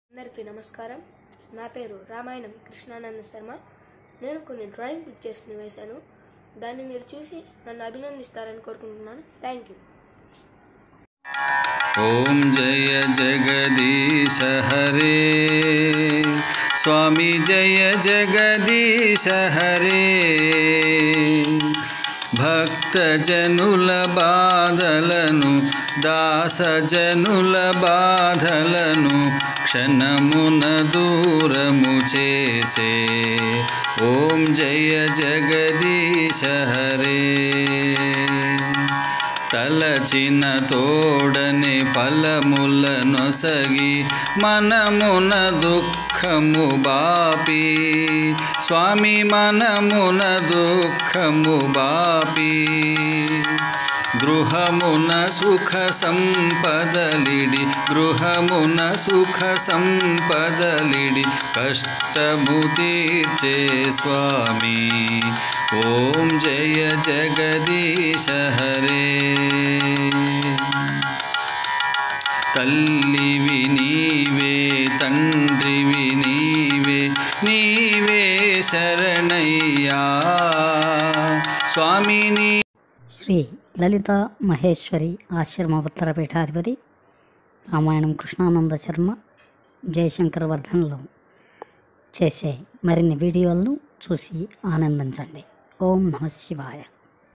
అందరికీ నమస్కారం నా పేరు రామాయణం కృష్ణానంద శర్మ నేను కొన్ని డ్రాయింగ్ పిక్చర్స్ని వేశాను దాన్ని మీరు చూసి నన్ను అభినందిస్తారని కోరుకుంటున్నాను థ్యాంక్ యూ ॐ जय जगदीश हरे स्वामी जय जगदीश हरे భక్తజనుల బాధలను దాసజనుల బాధలను క్షణమున దూరము చేసే ఓం జయ జగదీశ హరే తలచిన తోడని ఫలముల నొసగి మనమున దుఃఖము బాపి స్వామి మనమున దుఃఖము బాపి గృహమున సుఖ సంపదలిడి గృహమున సుఖ సంపదలిడి కష్టము తీర్చే స్వామి ఓం జయ జగదీశ హరే తల్లివి నీవే తండ్రివి నీవే నీవే శరణయ్యా స్వామి నీ శ్రీ లలిత మహేశ్వరి ఆశ్రమ ఉత్తర పీఠాధిపతి రామాయణం కృష్ణానంద శర్మ జయశంకర్ వర్ధన్లో చేసే మరిన్ని వీడియోలను చూసి ఆనందించండి ఓం నమ శివాయ